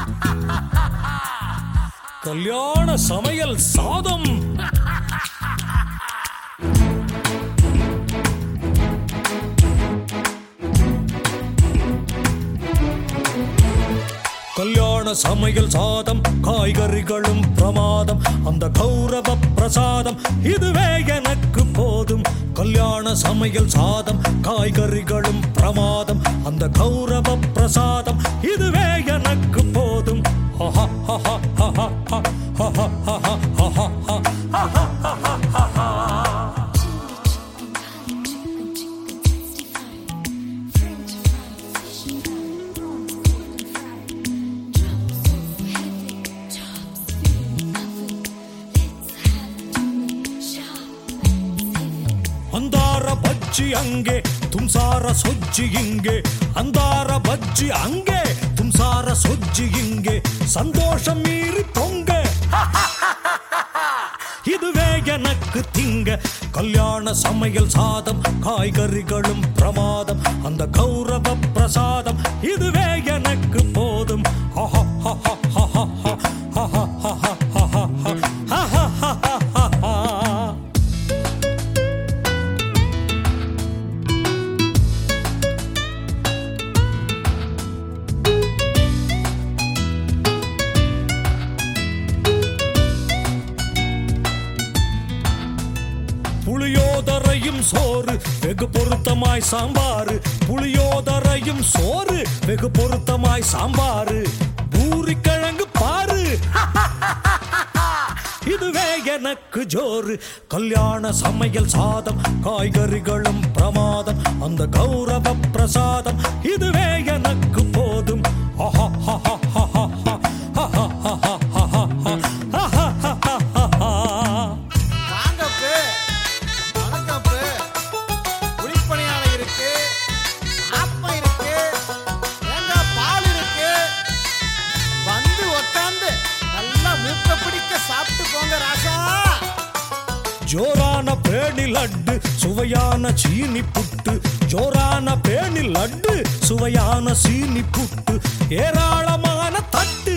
கல்யாண சமையல் சாதம் கல்யாண சமையல் சாதம் காய்கறிகளும் பிரமாதம் அந்த கௌரவ பிரசாதம் இதுவே எனக்கு போதும் கல்யாண சமையல் சாதம் காய்கறிகளும் பிரமாதம் அந்த கௌரவ பிரசாதம் இதுவே எனக்கு போதும் ஆஹா, ஆஹா, ஆஹா, ஆஹா, ஆஹா, ஆஹா, ஆஹா. ಅಂದಾರ ಬಜ್ಜಿ ಹಂಗೆ ತುಮ್ಸಾರ ಸೊಜ್ಜಿ ಹಿಂಗೆ ಅಂದಾರ ಬಜ್ಜಿ ಹಂಗೆ ತುಮ್ಸಾರ ಸೊಜ್ಜಿ ಹಿಂಗೆ சந்தோஷ மீறி தொங்க இதுவே எனக்கு திங்க கல்யாண சமையல் சாதம் காய்கறிகளும் பிரமாதம் அந்த கௌரவ பிரசாதம் இதுவே எனக்கு போதும் ஆஹா, ஆஹா, ஆஹா, ஆஹா, ஆஹா, ஆஹா, ஆஹா, ஆஹா, ஆஹா. புளியோதரையும் சோறு வெகு பொருத்தமாய் சாம்பாரு புளியோதரையும் சோறு வெகு பொருத்தமாய் சாம்பாரு பூரிக்கிழங்கு பாரு இதுவே எனக்கு ஜோறு கல்யாண சமையல் சாதம் காய்கறிகளும் பிரமாதம் அந்த கௌரவ பிரசாதம் இதுவே எனக்கு போதும் ஆஹா, ஆஹா, ஆஹா, ஆஹா, ஆஹா, ஆஹா, ஆஹா, ஆஹா. வாங்க அப்பு. வணக்கம் அப்பு. குழிப்பணியாரம் இருக்கு ஆப்பம் இருக்கு தேங்காய் பால் இருக்கு வந்து உக்காந்து நல்லா மூக்க பிடிக்க சாப்பிட்டு போங்க ராசா ஜோரான பேணி லட்டு சுவையான சீனி புட்டு ஜோரான பேணி லட்டு சுவையான சீனி புட்டு ஏராளமான தட்டு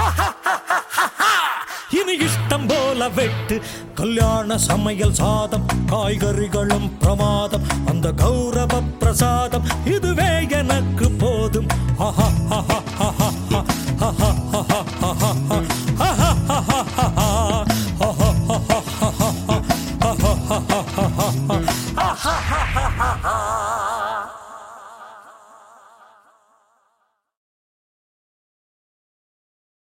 இனி இஷ்டம் போல வெட்டு கல்யாண சமையல் சாதம் காய்கறிகளும் பிரமாதம் அந்த கௌரவ பிரசாதம் இதுவே எனக்கு போதும் ஆஹா, ஆஹா, ஆஹா, ஆஹா, ஆஹா,